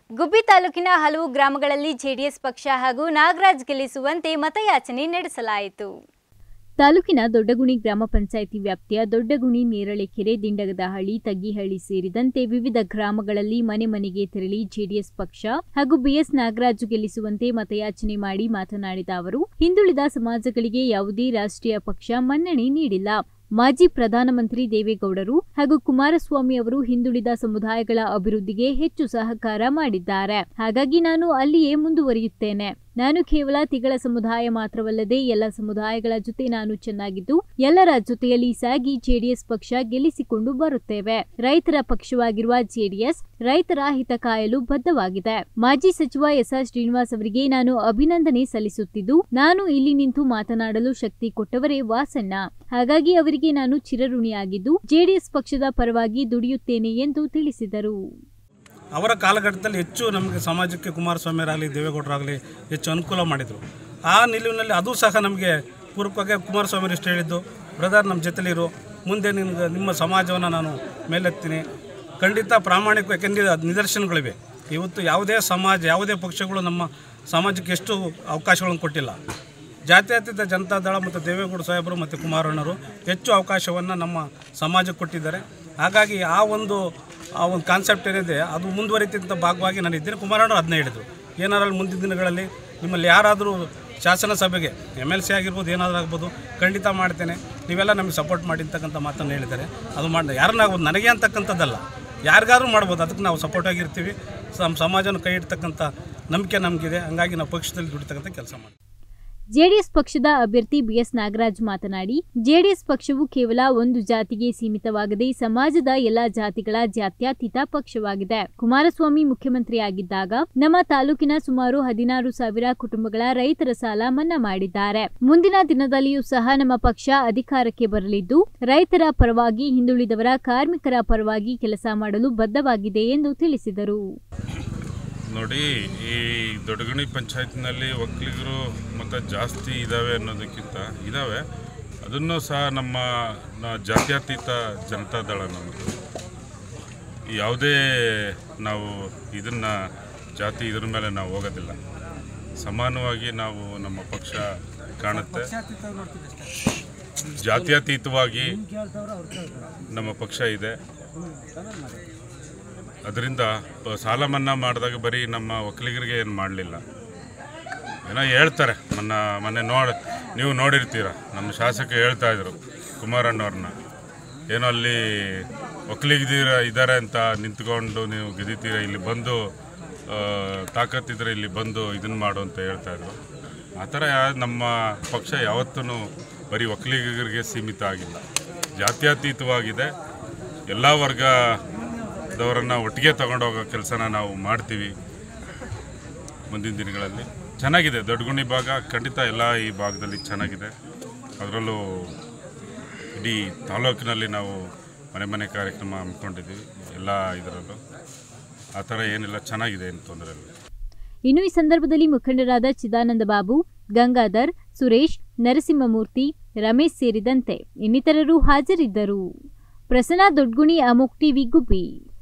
ಗುಬ್ಬಿ ತಾಲೂಕಿನ ಹಲವು ಗ್ರಾಮಗಳಲ್ಲಿ ಜೆಡಿಎಸ್ ಪಕ್ಷ ಹಾಗೂ ನಾಗರಾಜ್ ಗೆಲ್ಲಿಸುವಂತೆ ಮತಯಾಚನೆ ನಡೆಸಲಾಯಿತು ತಾಲೂಕಿನ ದೊಡ್ಡಗುಣಿ ಗ್ರಾಮ ಪಂಚಾಯಿತಿ ವ್ಯಾಪ್ತಿಯ ದೊಡ್ಡಗುಣಿ ನೇರಳೆಕೆರೆ ದಿಂಡಗದಹಳ್ಳಿ ತಗ್ಗಿಹಳ್ಳಿ ಸೇರಿದಂತೆ ವಿವಿಧ ಗ್ರಾಮಗಳಲ್ಲಿ ಮನೆ ಮನೆಗೆ ತೆರಳಿ ಜೆಡಿಎಸ್ ಪಕ್ಷ ಹಾಗೂ ಬಿಎಸ್ ನಾಗರಾಜು ಗೆಲ್ಲಿಸುವಂತೆ ಮತಯಾಚನೆ ಮಾಡಿ ಮಾತನಾಡಿದ ಅವರು ಹಿಂದುಳಿದ ಸಮಾಜಗಳಿಗೆ ಯಾವುದೇ ರಾಷ್ಟ್ರೀಯ ಪಕ್ಷ ಮನ್ನಣೆ ನೀಡಿಲ್ಲ ಮಾಜಿ ಪ್ರಧಾನಮಂತ್ರಿ ದೇವೇಗೌಡರು ಹಾಗೂ ಕುಮಾರಸ್ವಾಮಿ ಅವರು ಹಿಂದುಳಿದ ಸಮುದಾಯಗಳ ಅಭಿವೃದ್ಧಿಗೆ ಹೆಚ್ಚು ಸಹಕಾರ ಮಾಡಿದ್ದಾರೆ ಹಾಗಾಗಿ ನಾನು ಅಲ್ಲಿಯೇ ಮುಂದುವರಿಯುತ್ತೇನೆ ನಾನು ಕೇವಲ ತಿಗಳ ಸಮುದಾಯ ಮಾತ್ರವಲ್ಲದೆ ಎಲ್ಲ ಸಮುದಾಯಗಳ ಜೊತೆ ನಾನು ಚೆನ್ನಾಗಿದ್ದು ಎಲ್ಲರ ಜೊತೆಯಲ್ಲಿ ಸಾಗಿ ಜೆಡಿಎಸ್ ಪಕ್ಷ ಗೆಲ್ಲಿಸಿಕೊಂಡು ಬರುತ್ತೇವೆ ರೈತರ ಪಕ್ಷವಾಗಿರುವ ಜೆಡಿಎಸ್ ರೈತರ ಹಿತ ಕಾಯಲು ಬದ್ಧವಾಗಿದೆ ಮಾಜಿ ಸಚಿವ ಎಸ್ಆರ್ ಶ್ರೀನಿವಾಸ್ ಅವರಿಗೆ ನಾನು ಅಭಿನಂದನೆ ಸಲ್ಲಿಸುತ್ತಿದ್ದು ನಾನು ಇಲ್ಲಿ ನಿಂತು ಮಾತನಾಡಲು ಶಕ್ತಿ ಕೊಟ್ಟವರೇ ವಾಸಣ್ಣ ಹಾಗಾಗಿ ಅವರಿಗೆ ನಾನು ಚಿರಋಣಿಯಾಗಿದ್ದು ಜೆಡಿಎಸ್ ಪಕ್ಷದ ಪರವಾಗಿ ದುಡಿಯುತ್ತೇನೆ ಎಂದು ತಿಳಿಸಿದರು ಅವರ ಕಾಲಘಟ್ಟದಲ್ಲಿ ಹೆಚ್ಚು ನಮಗೆ ಸಮಾಜಕ್ಕೆ ಕುಮಾರಸ್ವಾಮಿಯರಾಗಲಿ ದೇವೇಗೌಡರಾಗಲಿ ಹೆಚ್ಚು ಅನುಕೂಲ ಮಾಡಿದರು ಆ ನಿಲುವಿನಲ್ಲಿ ಅದು ಸಹ ನಮಗೆ ಪೂರ್ವಕವಾಗಿ ಕುಮಾರಸ್ವಾಮಿ ಇಷ್ಟು ಹೇಳಿದ್ದು ಬ್ರದರ್ ನಮ್ಮ ಜೊತೆಲಿರು ಮುಂದೆ ನಿಮ್ಗೆ ನಿಮ್ಮ ಸಮಾಜವನ್ನು ನಾನು ಮೇಲೆತ್ತೀನಿ ಖಂಡಿತ ಪ್ರಾಮಾಣಿಕ ಯಾಕೆಂದರೆ ನಿದರ್ಶನಗಳಿವೆ ಇವತ್ತು ಯಾವುದೇ ಸಮಾಜ ಯಾವುದೇ ಪಕ್ಷಗಳು ನಮ್ಮ ಸಮಾಜಕ್ಕೆ ಎಷ್ಟು ಅವಕಾಶಗಳನ್ನು ಕೊಟ್ಟಿಲ್ಲ ಜಾತ್ಯತೀತ ಜನತಾದಳ ಮತ್ತು ದೇವೇಗೌಡ ಸಾಹೇಬರು ಮತ್ತು ಕುಮಾರಣ್ಣರು ಹೆಚ್ಚು ಅವಕಾಶವನ್ನು ನಮ್ಮ ಸಮಾಜಕ್ಕೆ ಕೊಟ್ಟಿದ್ದಾರೆ ಹಾಗಾಗಿ ಆ ಒಂದು ಆ ಒಂದು ಕಾನ್ಸೆಪ್ಟ್ ಏನಿದೆ ಅದು ಮುಂದುವರಿತಿದ್ದ ಭಾಗವಾಗಿ ನಾನು ಇದ್ದೇನೆ ಕುಮಾರಣ್ಣರು ಅದನ್ನೇ ಹೇಳಿದರು ಏನಾದ್ರು ಮುಂದಿನ ದಿನಗಳಲ್ಲಿ ನಿಮ್ಮಲ್ಲಿ ಯಾರಾದರೂ ಶಾಸನ ಸಭೆಗೆ ಎಮ್ ಎಲ್ ಸಿ ಆಗಿರ್ಬೋದು ಏನಾದರೂ ಆಗ್ಬೋದು ಖಂಡಿತ ಮಾಡ್ತೇನೆ ನೀವೆಲ್ಲ ನಮಗೆ ಸಪೋರ್ಟ್ ಮಾಡಿ ಅಂತಕ್ಕಂಥ ಮಾತನ್ನು ಹೇಳಿದ್ದಾರೆ ಅದು ಮಾಡಿ ಯಾರನ್ನಾಗ್ಬೋದು ನನಗೆ ಅಂತಕ್ಕಂಥದ್ದಲ್ಲ ಯಾರಿಗಾದ್ರೂ ಮಾಡ್ಬೋದು ಅದಕ್ಕೆ ನಾವು ಸಪೋರ್ಟ್ ಆಗಿರ್ತೀವಿ ನಮ್ಮ ಸಮಾಜನ ಕೈ ಇಡ್ತಕ್ಕಂಥ ನಂಬಿಕೆ ನಮಗಿದೆ ಹಂಗಾಗಿ ನಾವು ಪಕ್ಷದಲ್ಲಿ ದುಡಿತಕ್ಕಂಥ ಕೆಲಸ ಮಾಡ್ತೀವಿ ಜೆಡಿಎಸ್ ಪಕ್ಷದ ಅಭ್ಯರ್ಥಿ ಬಿಎಸ್ ನಾಗರಾಜ್ ಮಾತನಾಡಿ ಜೆಡಿಎಸ್ ಪಕ್ಷವು ಕೇವಲ ಒಂದು ಜಾತಿಗೆ ಸೀಮಿತವಾಗದೆ ಸಮಾಜದ ಎಲ್ಲಾ ಜಾತಿಗಳ ಜಾತ್ಯತೀತ ಪಕ್ಷವಾಗಿದೆ ಕುಮಾರಸ್ವಾಮಿ ಮುಖ್ಯಮಂತ್ರಿಯಾಗಿದ್ದಾಗ ನಮ್ಮ ತಾಲೂಕಿನ ಸುಮಾರು ಹದಿನಾರು ಸಾವಿರ ಕುಟುಂಬಗಳ ರೈತರ ಸಾಲ ಮನ್ನಾ ಮಾಡಿದ್ದಾರೆ ಮುಂದಿನ ದಿನದಲ್ಲಿಯೂ ಸಹ ನಮ್ಮ ಪಕ್ಷ ಅಧಿಕಾರಕ್ಕೆ ಬರಲಿದ್ದು ರೈತರ ಪರವಾಗಿ ಹಿಂದುಳಿದವರ ಕಾರ್ಮಿಕರ ಪರವಾಗಿ ಕೆಲಸ ಮಾಡಲು ಬದ್ಧವಾಗಿದೆ ಎಂದು ತಿಳಿಸಿದರು ನೋಡಿ ಈ ದೊಡ್ಡಗಣಿ ಪಂಚಾಯತ್ನಲ್ಲಿ ಒಕ್ಕಲಿಗರು ಮತ್ತು ಜಾಸ್ತಿ ಇದ್ದಾವೆ ಅನ್ನೋದಕ್ಕಿಂತ ಇದ್ದಾವೆ ಅದನ್ನು ಸಹ ನಮ್ಮ ನ- ಜಾತ್ಯತೀತ ಜನತಾದಳ ನಮ್ಮದು ಯಾವುದೇ ನಾವು ಇದನ್ನು ಜಾತಿ ಇದ್ರ ಮೇಲೆ ನಾವು ಹೋಗೋದಿಲ್ಲ ಸಮಾನವಾಗಿ ನಾವು ನಮ್ಮ ಪಕ್ಷ ಕಾಣುತ್ತೆ ಜಾತ್ಯತೀತವಾಗಿ ನಮ್ಮ ಪಕ್ಷ ಇದೆ ಅದರಿಂದ ಪ- ಸಾಲ ಮನ್ನಾ ಮಾಡಿದಾಗ ಬರೀ ನಮ್ಮ ಒಕ್ಕಲಿಗರಿಗೆ ಏನು ಮಾಡಲಿಲ್ಲ ಏನೋ ಹೇಳ್ತಾರೆ ಮೊನ್ನ ಮೊನ್ನೆ ನೋಡಿ ನೀವು ನೋಡಿರ್ತೀರ ನಮ್ಮ ಶಾಸಕ ಹೇಳ್ತಾ ಇದ್ರು ಕುಮಾರಣ್ಣವ್ರನ್ನ ಏನೋ ಅಲ್ಲಿ ಒಕ್ಕಲಿಗದೀರ ಇದ್ದಾರೆ ಅಂತ ನಿಂತ್ಕೊಂಡು ನೀವು ಗೆದಿತೀರ ಇಲ್ಲಿ ಬಂದು ಆ, ತಾಕತ್ತಿದ್ರೆ ಇಲ್ಲಿ ಬಂದು ಇದನ್ನು ಮಾಡು ಅಂತ ಹೇಳ್ತಾ ಇದ್ರು ಆ ಥರ ಯಾ- ನಮ್ಮ ಪಕ್ಷ ಯಾವತ್ತೂ ಬರೀ ಒಕ್ಕಲಿಗರಿಗೆ ಸೀಮಿತ ಆಗಿಲ್ಲ ಜಾತ್ಯತೀತವಾಗಿದೆ ಎಲ್ಲ ವರ್ಗದವರನ್ನು ಒಟ್ಟಿಗೆ ತಗೊಂಡೋಗೋ ಕೆಲಸನ ನಾವು ಮಾಡ್ತೀವಿ ಮುಂದಿನ ದಿನಗಳಲ್ಲಿ ಚೆನ್ನಾಗಿದೆ ದೊಡ್ಡಗುಣಿ ಭಾಗ ಖಂಡಿತ ಎಲ್ಲ ಈ ಭಾಗದಲ್ಲಿ ಚೆನ್ನಾಗಿದೆ ಅದರಲ್ಲೂ ಇಡೀ ತಾಲೂಕಿನಲ್ಲಿ ನಾವು ಮನೆ ಮನೆ ಕಾರ್ಯಕ್ರಮ ಹಮ್ಮಿಕೊಂಡಿದ್ದೀವಿ ಎಲ್ಲ ಇದರಲ್ಲೂ ಆ ಥರ ಏನಿಲ್ಲ ಚೆನ್ನಾಗಿದೆ ಏನು ತೊಂದರೆ ಇಲ್ಲ ಇನ್ನು ಈ ಸಂದರ್ಭದಲ್ಲಿ ಮುಖಂಡರಾದ ಚಿದಾನಂದ ಬಾಬು ಗಂಗಾಧರ್ ಸುರೇಶ್ ನರಸಿಂಹಮೂರ್ತಿ ರಮೇಶ್ ಸೇರಿದಂತೆ ಇನ್ನಿತರರು ಹಾಜರಿದ್ದರು ಪ್ರಸನ್ನ ದೊಡ್ಗುಣಿ ಅಮೋಕ್ ಟಿವಿ ಗುಬ್ಬಿ